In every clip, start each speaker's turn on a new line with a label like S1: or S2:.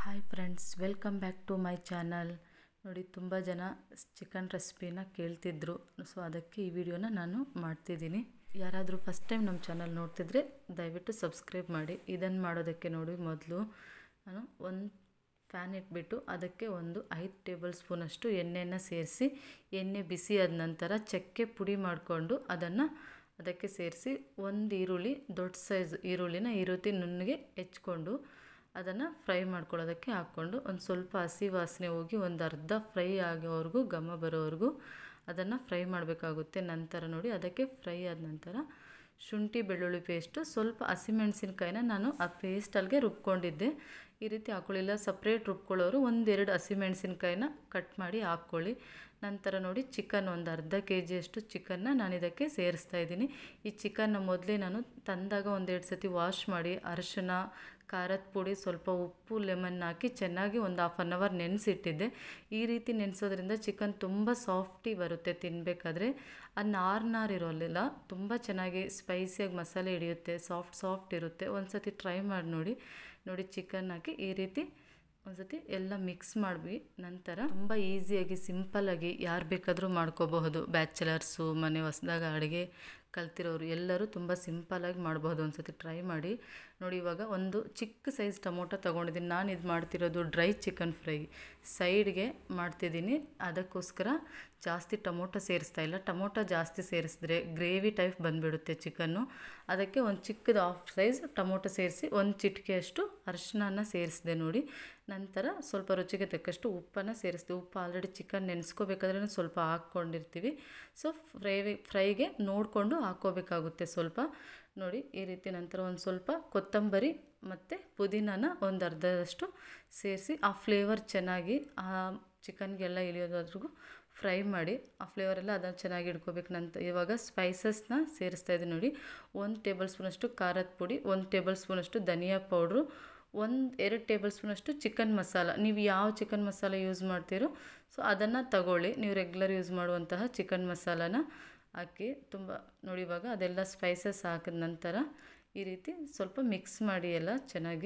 S1: hi friends welcome back to my channel ನೋಡಿ ತುಂಬ ಜನ ಚಿಕನ್ ರೆಸಿಪಿನ ಕೇಳ್ತಿದ್ರು ಸೊ ಅದಕ್ಕೆ ಈ ವಿಡಿಯೋನ ನಾನು ಮಾಡ್ತಿದ್ದೀನಿ ಯಾರಾದರೂ ಫಸ್ಟ್ ಟೈಮ್ ನಮ್ಮ ಚಾನಲ್ ನೋಡ್ತಿದ್ರೆ ದಯವಿಟ್ಟು ಸಬ್ಸ್ಕ್ರೈಬ್ ಮಾಡಿ ಇದನ್ನು ಮಾಡೋದಕ್ಕೆ ನೋಡಿ ಮೊದಲು ನಾನು ಒಂದು ಫ್ಯಾನ್ ಇಟ್ಬಿಟ್ಟು ಅದಕ್ಕೆ ಒಂದು ಐದು ಟೇಬಲ್ ಸ್ಪೂನಷ್ಟು ಎಣ್ಣೆನ ಸೇರಿಸಿ ಎಣ್ಣೆ ಬಿಸಿ ಆದ ನಂತರ ಚಕ್ಕೆ ಪುಡಿ ಮಾಡಿಕೊಂಡು ಅದನ್ನು ಅದಕ್ಕೆ ಸೇರಿಸಿ ಒಂದು ಈರುಳ್ಳಿ ದೊಡ್ಡ ಸೈಜ್ ಈರುಳ್ಳಿನ ಈ ರೀತಿ ನುಣ್ಣಗೆ ಹೆಚ್ಕೊಂಡು ಅದನ್ನು ಫ್ರೈ ಮಾಡ್ಕೊಳ್ಳೋದಕ್ಕೆ ಹಾಕ್ಕೊಂಡು ಒಂದು ಸ್ವಲ್ಪ ಹಸಿ ವಾಸನೆ ಹೋಗಿ ಒಂದು ಅರ್ಧ ಫ್ರೈ ಆಗೋವರೆಗೂ ಘಮ ಬರೋವರೆಗೂ ಅದನ್ನು ಫ್ರೈ ಮಾಡಬೇಕಾಗುತ್ತೆ ನಂತರ ನೋಡಿ ಅದಕ್ಕೆ ಫ್ರೈ ಆದ ನಂತರ ಶುಂಠಿ ಬೆಳ್ಳುಳ್ಳಿ ಪೇಸ್ಟು ಸ್ವಲ್ಪ ಹಸಿಮೆಣಸಿನ್ಕಾಯಿನ ನಾನು ಆ ಪೇಸ್ಟಲ್ಲಿಗೆ ರುಬ್ಕೊಂಡಿದ್ದೆ ಈ ರೀತಿ ಹಾಕೊಳ್ಳಿಲ್ಲ ಸಪ್ರೇಟ್ ರುಬ್ಕೊಳ್ಳೋರು ಒಂದೆರಡು ಹಸಿಮೆಣಸಿನ್ಕಾಯಿನ ಕಟ್ ಮಾಡಿ ಹಾಕ್ಕೊಳ್ಳಿ ನಂತರ ನೋಡಿ ಚಿಕನ್ ಒಂದು ಅರ್ಧ ಕೆ ಜಿಯಷ್ಟು ಚಿಕನ್ನ ನಾನು ಇದಕ್ಕೆ ಸೇರಿಸ್ತಾ ಇದ್ದೀನಿ ಈ ಚಿಕನ್ನ ಮೊದಲೇ ನಾನು ತಂದಾಗ ಒಂದೆರಡು ಸತಿ ವಾಶ್ ಮಾಡಿ ಅರಿಶಿನ ಖಾರದ ಪುಡಿ ಸ್ವಲ್ಪ ಉಪ್ಪು ಲೆಮನ್ ಹಾಕಿ ಚೆನ್ನಾಗಿ ಒಂದು ಹಾಫ್ ಆನ್ ಅವರ್ ನೆನೆಸಿಟ್ಟಿದ್ದೆ ಈ ರೀತಿ ನೆನೆಸೋದ್ರಿಂದ ಚಿಕನ್ ತುಂಬ ಸಾಫ್ಟಿ ಬರುತ್ತೆ ತಿನ್ನಬೇಕಾದ್ರೆ ಆ ನಾರು ನಾರು ಇರೋಲ್ಲ ತುಂಬ ಚೆನ್ನಾಗಿ ಸ್ಪೈಸಿಯಾಗಿ ಮಸಾಲೆ ಹಿಡಿಯುತ್ತೆ ಸಾಫ್ಟ್ ಸಾಫ್ಟ್ ಇರುತ್ತೆ ಒಂದು ಸತಿ ಟ್ರೈ ಮಾಡಿ ನೋಡಿ ನೋಡಿ ಚಿಕನ್ ಹಾಕಿ ಈ ರೀತಿ ಒಂದು ಸತಿ ಎಲ್ಲ ಮಿಕ್ಸ್ ಮಾಡಿ ನಂತರ ತುಂಬ ಈಸಿಯಾಗಿ ಸಿಂಪಲ್ಲಾಗಿ ಯಾರು ಬೇಕಾದರೂ ಮಾಡ್ಕೋಬಹುದು ಬ್ಯಾಚಲರ್ಸು ಮನೆ ಹೊಸ್ದಾಗ ಅಡುಗೆ ಕಲ್ತಿರೋರು ಎಲ್ಲರೂ ತುಂಬ ಸಿಂಪಲ್ಲಾಗಿ ಮಾಡ್ಬೋದು ಒಂದು ಸತಿ ಟ್ರೈ ಮಾಡಿ ನೋಡಿ ಇವಾಗ ಒಂದು ಚಿಕ್ಕ ಸೈಜ್ ಟೊಮೊಟೊ ತೊಗೊಂಡಿದ್ದೀನಿ ನಾನು ಇದು ಮಾಡ್ತಿರೋದು ಡ್ರೈ ಚಿಕನ್ ಫ್ರೈ ಸೈಡ್ಗೆ ಮಾಡ್ತಿದ್ದೀನಿ ಅದಕ್ಕೋಸ್ಕರ ಜಾಸ್ತಿ ಟೊಮೊಟೊ ಸೇರಿಸ್ತಾ ಇಲ್ಲ ಟೊಮೊಟೊ ಜಾಸ್ತಿ ಸೇರಿಸಿದ್ರೆ ಗ್ರೇವಿ ಟೈಪ್ ಬಂದುಬಿಡುತ್ತೆ ಚಿಕನ್ನು ಅದಕ್ಕೆ ಒಂದು ಚಿಕ್ಕದು ಹಾಫ್ ಸೈಜ್ ಟೊಮೊಟೊ ಸೇರಿಸಿ ಒಂದು ಚಿಟಿಕೆಯಷ್ಟು ಅರಿಶಿನ ಸೇರಿಸಿದೆ ನೋಡಿ ನಂತರ ಸ್ವಲ್ಪ ರುಚಿಗೆ ತಕ್ಕಷ್ಟು ಉಪ್ಪನ್ನು ಸೇರಿಸ್ತೀವಿ ಉಪ್ಪು ಆಲ್ರೆಡಿ ಚಿಕನ್ ನೆನೆಸ್ಕೋಬೇಕಾದ್ರೆ ಸ್ವಲ್ಪ ಹಾಕ್ಕೊಂಡಿರ್ತೀವಿ ಸೊ ಫ್ರೈ ಫ್ರೈಗೆ ನೋಡಿಕೊಂಡು ಹಾಕ್ಕೋಬೇಕಾಗುತ್ತೆ ಸ್ವಲ್ಪ ನೋಡಿ ಈ ರೀತಿ ನಂತರ ಒಂದು ಸ್ವಲ್ಪ ಕೊತ್ತಂಬರಿ ಮತ್ತು ಪುದೀನಾನ ಒಂದು ಅರ್ಧದಷ್ಟು ಸೇರಿಸಿ ಆ ಫ್ಲೇವರ್ ಚೆನ್ನಾಗಿ ಆ ಚಿಕನ್ಗೆಲ್ಲ ಇಳಿಯೋದ್ರಿಗೂ ಫ್ರೈ ಮಾಡಿ ಆ ಫ್ಲೇವರೆಲ್ಲ ಅದನ್ನು ಚೆನ್ನಾಗಿ ಇಟ್ಕೋಬೇಕು ನಂತರ ಇವಾಗ ಸ್ಪೈಸಸ್ನ ಸೇರಿಸ್ತಾ ಇದ್ದೀನಿ ನೋಡಿ ಒಂದು ಟೇಬಲ್ ಸ್ಪೂನಷ್ಟು ಖಾರದ ಪುಡಿ ಒಂದು ಟೇಬಲ್ ಸ್ಪೂನಷ್ಟು ಧನಿಯಾ ಪೌಡ್ರು ಒಂದು ಎರಡು ಟೇಬಲ್ ಸ್ಪೂನಷ್ಟು ಚಿಕನ್ ಮಸಾಲ ನೀವು ಯಾವ ಚಿಕನ್ ಮಸಾಲ ಯೂಸ್ ಮಾಡ್ತೀರೋ ಸೊ ಅದನ್ನು ತಗೊಳ್ಳಿ ನೀವು ರೆಗ್ಯುಲರ್ ಯೂಸ್ ಮಾಡುವಂತಹ ಚಿಕನ್ ಮಸಾಲಾನ ಹಾಕಿ ತುಂಬ ನೋಡಿ ಇವಾಗ ಅದೆಲ್ಲ ಸ್ಪೈಸಸ್ ಹಾಕಿದ ನಂತರ ಈ ರೀತಿ ಸ್ವಲ್ಪ ಮಿಕ್ಸ್ ಮಾಡಿ ಎಲ್ಲ ಚೆನ್ನಾಗಿ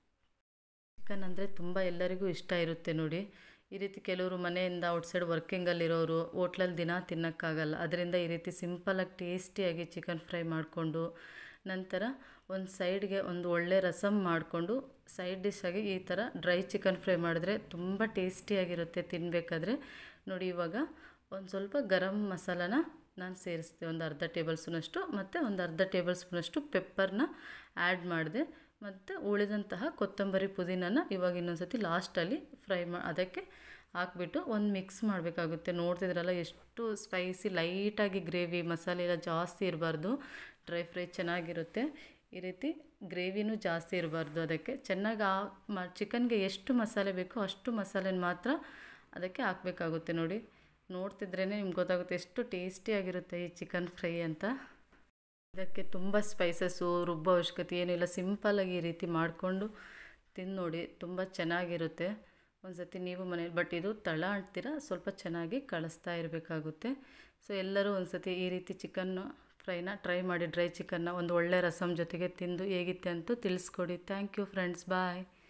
S1: ಚಿಕನ್ ಅಂದರೆ ತುಂಬ ಎಲ್ಲರಿಗೂ ಇಷ್ಟ ಇರುತ್ತೆ ನೋಡಿ ಈ ರೀತಿ ಕೆಲವರು ಮನೆಯಿಂದ ಔಟ್ಸೈಡ್ ವರ್ಕಿಂಗಲ್ಲಿರೋರು ಹೋಟ್ಲಲ್ಲಿ ದಿನ ತಿನ್ನೋಕ್ಕಾಗಲ್ಲ ಅದರಿಂದ ಈ ರೀತಿ ಸಿಂಪಲಾಗಿ ಟೇಸ್ಟಿಯಾಗಿ ಚಿಕನ್ ಫ್ರೈ ಮಾಡಿಕೊಂಡು ನಂತರ ಒಂದು ಸೈಡ್ಗೆ ಒಂದು ಒಳ್ಳೆ ರಸಮ್ ಮಾಡಿಕೊಂಡು ಸೈಡ್ ಡಿಶ್ಶಾಗಿ ಈ ಥರ ಡ್ರೈ ಚಿಕನ್ ಫ್ರೈ ಮಾಡಿದ್ರೆ ತುಂಬ ಟೇಸ್ಟಿಯಾಗಿರುತ್ತೆ ತಿನ್ನಬೇಕಾದ್ರೆ ನೋಡಿ ಇವಾಗ ಒಂದು ಸ್ವಲ್ಪ ಗರಂ ಮಸಾಲಾನ ನಾನು ಸೇರಿಸ್ದೆ ಒಂದು ಅರ್ಧ ಟೇಬಲ್ ಸ್ಪೂನಷ್ಟು ಮತ್ತು ಒಂದು ಅರ್ಧ ಟೇಬಲ್ ಸ್ಪೂನಷ್ಟು ಪೆಪ್ಪರ್ನ ಆ್ಯಡ್ ಮಾಡಿದೆ ಮತ್ತು ಉಳಿದಂತಹ ಕೊತ್ತಂಬರಿ ಪುದೀನನ ಇವಾಗ ಇನ್ನೊಂದು ಸತಿ ಲಾಸ್ಟಲ್ಲಿ ಫ್ರೈ ಮಾ ಅದಕ್ಕೆ ಹಾಕ್ಬಿಟ್ಟು ಒಂದು ಮಿಕ್ಸ್ ಮಾಡಬೇಕಾಗುತ್ತೆ ನೋಡ್ತಿದ್ರಲ್ಲ ಎಷ್ಟು ಸ್ಪೈಸಿ ಲೈಟಾಗಿ ಗ್ರೇವಿ ಮಸಾಲೆ ಎಲ್ಲ ಜಾಸ್ತಿ ಇರಬಾರ್ದು ಡ್ರೈ ಫ್ರೈ ಚೆನ್ನಾಗಿರುತ್ತೆ ಈ ರೀತಿ ಗ್ರೇವಿನೂ ಜಾಸ್ತಿ ಇರಬಾರ್ದು ಅದಕ್ಕೆ ಚೆನ್ನಾಗಿ ಆ ಮ ಚಿಕನ್ಗೆ ಎಷ್ಟು ಮಸಾಲೆ ಬೇಕೋ ಅಷ್ಟು ಮಸಾಲೆನ ಮಾತ್ರ ಅದಕ್ಕೆ ಹಾಕಬೇಕಾಗುತ್ತೆ ನೋಡಿ ನೋಡ್ತಿದ್ರೇ ನಿಮ್ಗೆ ಗೊತ್ತಾಗುತ್ತೆ ಎಷ್ಟು ಟೇಸ್ಟಿಯಾಗಿರುತ್ತೆ ಈ ಚಿಕನ್ ಫ್ರೈ ಅಂತ ಇದಕ್ಕೆ ತುಂಬ ಸ್ಪೈಸಸ್ಸು ರುಬ್ಬೋ ಅವಶ್ಯಕತೆ ಏನಿಲ್ಲ ಸಿಂಪಲ್ಲಾಗಿ ಈ ರೀತಿ ಮಾಡಿಕೊಂಡು ತಿಂದು ನೋಡಿ ತುಂಬ ಚೆನ್ನಾಗಿರುತ್ತೆ ಒಂದು ಸತಿ ನೀವು ಮನೇಲಿ ಬಟ್ ಇದು ತಳ ಅಂಟ್ತೀರ ಸ್ವಲ್ಪ ಚೆನ್ನಾಗಿ ಕಳಿಸ್ತಾ ಇರಬೇಕಾಗುತ್ತೆ ಸೊ ಎಲ್ಲರೂ ಒಂದು ಸತಿ ಈ ರೀತಿ ಚಿಕನ್ನು ಫ್ರೈನ ಟ್ರೈ ಮಾಡಿ ಡ್ರೈ ಚಿಕನ್ನ ಒಂದು ಒಳ್ಳೆ ರಸಮ್ ಜೊತೆಗೆ ತಿಂದು ಹೇಗಿತ್ತೆ ಅಂತೂ ತಿಳಿಸ್ಕೊಡಿ ಥ್ಯಾಂಕ್ ಯು ಫ್ರೆಂಡ್ಸ್ ಬಾಯ್